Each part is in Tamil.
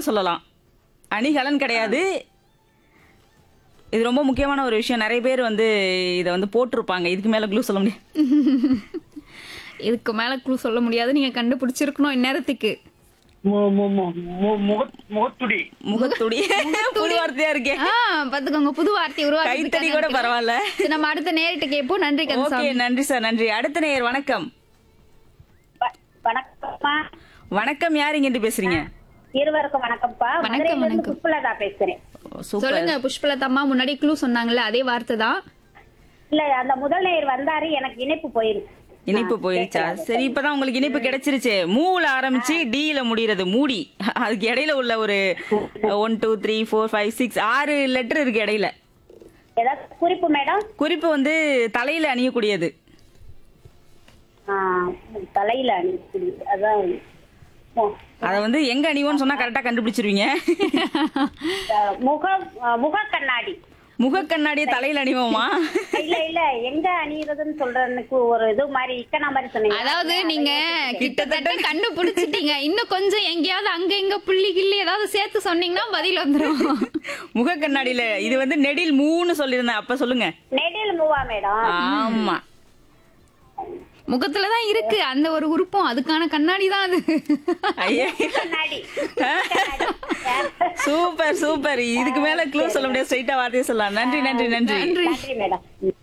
சொல்லலாம் அணிகலன் கிடையாது இது ரொம்ப முக்கியமான ஒரு விஷயம் நிறைய பேர் வந்து இதை வந்து போட்டிருப்பாங்க இதுக்கு மேல க்ளூ சொல்ல முடியாது இதுக்கு மேல க்ளூ சொல்ல முடியாது நீங்க கண்டுபிடிச்சிருக்கணும் இந்நேரத்துக்கு மு- மு- மு- மு- முக- முகத்துடி முகத்துடி புது வார்த்தையா இருக்கே ஆ பாத்துக்கோங்க புது வார்த்தை உருவாக்கி கைத்தடி கூட பரவாயில்ல சரி, நம்ம அடுத்த நேரிட்ட கேட்போம் நன்றி ஓகே கந்தசாமி நன்றி சார் நன்றி அடுத்த நேயர் வணக்கம் வ- வணக்கம்ப்பா வணக்கம் யார் இங்கிட்டு பேசுறீங்க இருவருக்கும் வணக்கம்ப்பா வணக்கம், மதுரையில இருந்து வணக்கம். புஷ்பலதா பேசுறேன் சூப்பர் சொல்லுங்க புஷ்பலதம்மா முன்னாடி க்ளூ சொன்னாங்கல்ல அதே வார்த்தை தான் இல்ல அந்த முதல் நேயர் வந்தாரு எனக்கு இணைப்பு போயிருக்கு இனிப்பு போயிருச்சா சரி இப்பதான் உங்களுக்கு இனிப்பு கிடைச்சிருச்சு மூல ஆரம்பிச்சு டீல முடியறது மூடி அதுக்கு இடையில உள்ள ஒரு one two three four five six ஆறு லெட்டர் இருக்கு இடையில ஏதாவது குறிப்பு மேடம் குறிப்பு வந்து தலையில அணியக்கூடியது ஆ, தலையில அணிக்கக்கூடிய அதான் ஓ, அத வந்து எங்க அணிவோன்னு சொன்னா கரெக்டா கண்டுபிடிச்சிருவீங்க அஹ், முக அஹ், முக கண்ணாடி முக கண்ணாடியை தலையில அணிவோமா இல்ல இல்ல எங்க அணியறதுன்னு சொல்றதுக்கு ஒரு இது மாதிரி இக்கனா மாதிரி சொன்னீங்க அதாவது நீங்க கிட்டத்தட்ட கண்டுபிடிச்சிட்டீங்க இன்னும் கொஞ்சம் எங்கேயாவது அங்க இங்க புள்ளி கிள்ளி ஏதாவது சேர்த்து சொன்னீங்கன்னா பதில் வந்துரும் முக கண்ணாடியில இது வந்து நெடில் மூணு சொல்லியிருந்தேன் அப்ப சொல்லுங்க நெடில் மூவா மேடம் ஆமா முகத்துல தான் இருக்கு அந்த ஒரு உறுப்பும் அதுக்கான கண்ணாடி தான் அது ஐயே கண்ணாடி சூப்பர் சூப்பர் இதுக்கு மேல க்ளூ சொல்ல முடியாது ஸ்ட்ரைட்டா வார்த்தையை சொல்லலாம் நன்றி நன்றி நன்றி நன்றி மேடம்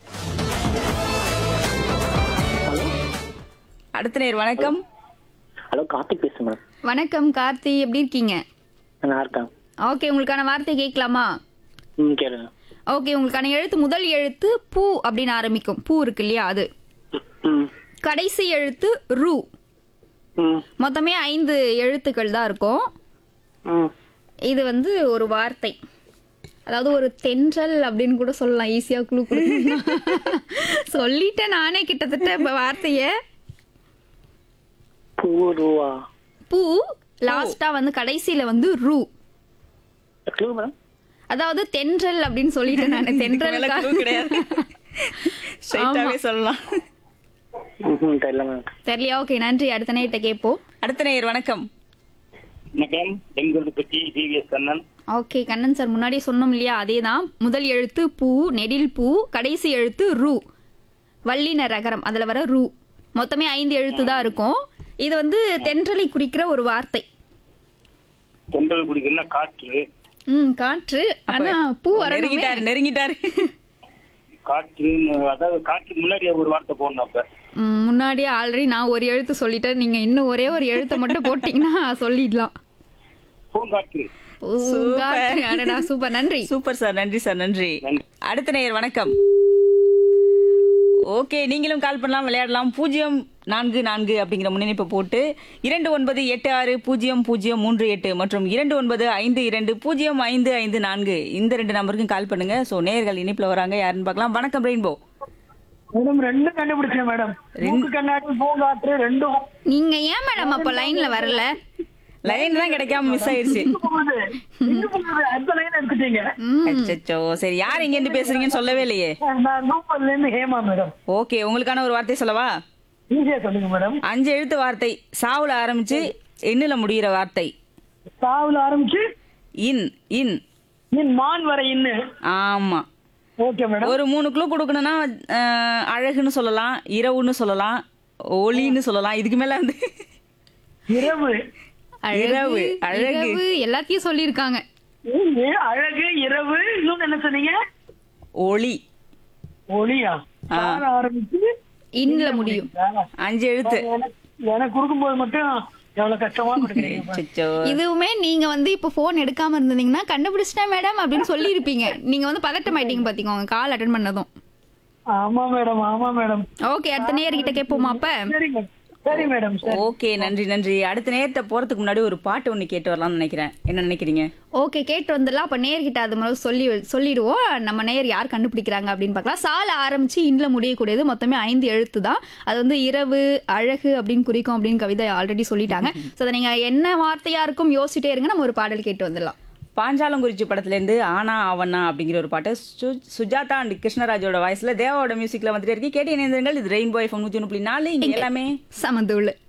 அடுத்த நேர் வணக்கம் ஹலோ கார்த்திக் பேசுங்க மேடம் வணக்கம் கார்த்தி எப்படி இருக்கீங்க நல்லா இருக்கேன் ஓகே உங்களுக்கான வார்த்தை கேட்கலாமா ம் கேளுங்க ஓகே உங்களுக்கான எழுத்து முதல் எழுத்து பூ அப்படின்னு ஆரம்பிக்கும் பூ இருக்கு இல்லையா அது ம் கடைசி எழுத்து ரூ ம் மொத்தமே ஐந்து எழுத்துக்கள் தான் இருக்கும் ம் இது வந்து ஒரு வார்த்தை அதாவது ஒரு தென்றல் அப்படின்னு கூட சொல்லலாம் ஈஸியா குழு சொல்லிட்டேன் நானே கிட்டத்தட்ட இப்ப வார்த்தைய பூருவா பூ லாஸ்டா வந்து கடைசியில வந்து ரூ க்ளூ மேடம் அதாவது தென்றல் அப்படின்னு சொல்லிட்டேன் நான் இதுக்கு மேல தென்றல் clue கிடையாது ஸ்ட்ரைட்டாவே சொல்லலாம் ம் தெரியல மேடம் தெரியலையா ஓகே நன்றி அடுத்த நேட்ட கேட்போம் அடுத்த நேயர் வணக்கம் வணக்கம் பெங்களூரு பற்றி TVS Kannan okay Kannan sir முன்னாடி சொன்னோம் இல்லையா அதே தான் முதல் எழுத்து பூ நெடில் பூ கடைசி எழுத்து ரூ வல்லின ரகரம் அதுல வர ரூ மொத்தமே ஐந்து எழுத்து தான் இருக்கும் இது வந்து தென்றலை குறிக்கிற ஒரு வார்த்தை தொண்டல் குடிக்கணும்னா காற்று ம் காற்று ஆனா பூ வரணுமே நெருங்கிட்டாரு நெருங்கிட்டாரு காற்று அதாவது காற்று முன்னாடி ஒரு வார்த்தை போடணும் அப்ப ம், முன்னாடியே ஆல்ரெடி நான் ஒரு எழுத்து சொல்லிட்டேன் நீங்க இன்னும் ஒரே ஒரு எழுத்தை மட்டும் போட்டீங்கன்னா சொல்லிடலாம் பூங்காற்று ஓ, காற்று. அடடா சூப்பர் நன்றி சூப்பர் சார் நன்றி சார் நன்றி நன்றி. அடுத்த நேயர் வணக்கம் ஓகே நீங்களும் கால் பண்ணலாம் விளையாடலாம் பூஜ்ஜியம் நான்கு நான்கு அப்படிங்கிற முன்னிணைப்பை போட்டு இரண்டு ஒன்பது எட்டு ஆறு பூஜ்ஜியம் பூஜ்ஜியம் மூன்று எட்டு மற்றும் இரண்டு ஒன்பது ஐந்து இரண்டு பூஜ்ஜியம் ஐந்து ஐந்து நான்கு இந்த ரெண்டு நம்பருக்கும் கால் பண்ணுங்க ஸோ நேயர்கள் இணைப்பில் வராங்க யாருன்னு பார்க்கலாம் வணக்கம் ரெயின்போ மேடம் ரெண்டும் கண்டுபிடிச்சேன் மேடம் மூக்கு கண்ணாடி பூங்காற்று ரெண்டும் நீங்க ஏன் மேடம் அப்ப லைன்ல வரல லைன் தான் கிடைக்காம மிஸ் ஆயிடுச்சு போகுது எங்க போகுது அந்த லைன் எடுத்துட்டீங்க அச்சச்சோ சரி யார் இங்க இருந்து பேசுறீங்கன்னு சொல்லவே இல்லையே நான் நூப்பல்ல இருந்து ஹேமா மேடம் ஓகே உங்களுக்கான ஒரு வார்த்தை சொல்லவா ஈஸியா சொல்லுங்க மேடம் அஞ்சு எழுத்து வார்த்தை சாவுல ஆரம்பிச்சு எண்ணுல முடியிற வார்த்தை சாவுல ஆரம்பிச்சு இன் இன் என் மான் வரை இன்னு ஆமா ஓகே மேடம் ஒரு மூணு க்ளூ கொடுக்கணும்னா அஹ், அழகுன்னு சொல்லலாம் இரவுன்னு சொல்லலாம் ஒளின்னு சொல்லலாம் இதுக்கு மேல வந்து இரவு இரவு, அழகு. இரவு எல்லாத்தையும் சொல்லியிருக்காங்க ஏ, அழகு இரவு இன்னொன்னு என்ன சொன்னீங்க ஒளி ஒளியா சார ஆரம்பிச்சு இன்னல முடியும் அஞ்சு எழுத்து எனக்கு எனக்கு கொடுக்கும்போது மட்டும் எவ்வளவு கஷ்டமா கொடுக்குறீங்க அச்சச்சோ. இதுவுமே நீங்க வந்து இப்ப போன் எடுக்காம இருந்தீங்கன்னா கண்டுபிடிச்சிட்டேன் மேடம் அப்படின்னு சொல்லி இருப்பீங்க நீங்க வந்து பதட்டம் ஆயிட்டீங்க பாத்தீங்க கால் அட்டன் பண்ணதும் ஆமா மேடம் ஆமா மேடம் ஓகே அடுத்த நேர்கிட்ட கேட்போமா அப்ப சரி மேடம் சரி மேடம் சரி ஓகே நன்றி நன்றி அடுத்த நேரத்தை போறதுக்கு முன்னாடி ஒரு பாட்டு ஒண்ணு கேட்டு வரலாம்னு நினைக்கிறேன் என்ன நினைக்கிறீங்க ஓகே கேட்டு வந்துடலாம் அப்ப நேர்கிட்ட அது மாதிரி சொல்லி சொல்லிடுவோம் நம்ம நேர் யார் கண்டுபிடிக்கிறாங்க அப்படின்னு பார்க்கலாம் சால ஆரம்பிச்சு இன்ல முடியக்கூடியது மொத்தமே ஐந்து எழுத்து தான் அது வந்து இரவு அழகு அப்படின்னு குறிக்கும் அப்படின்னு கவிதை ஆல்ரெடி சொல்லிட்டாங்க ஸோ அதை நீங்க என்ன வார்த்தையா இருக்கும் யோசிச்சிட்டே இருங்க நம்ம ஒரு பாடல் கேட்டு வந்துடலாம் பாஞ்சாலங்குறிச்சி படத்துல இருந்து ஆனா அவனா அப்படிங்கிற ஒரு பாட்டு சு- சுஜாதா அண்ட் கிருஷ்ணராஜோட வாய்ஸ்ல தேவாவோட மியூசிக்ல வந்துட்டு இருக்கு கேட்டு இணைந்திருங்கள் இது ரெயின்போ எஃப்எம் நூத்தி ஒன்று புள்ளி நாலு இங்க எல்லாமே சமந்துள்ள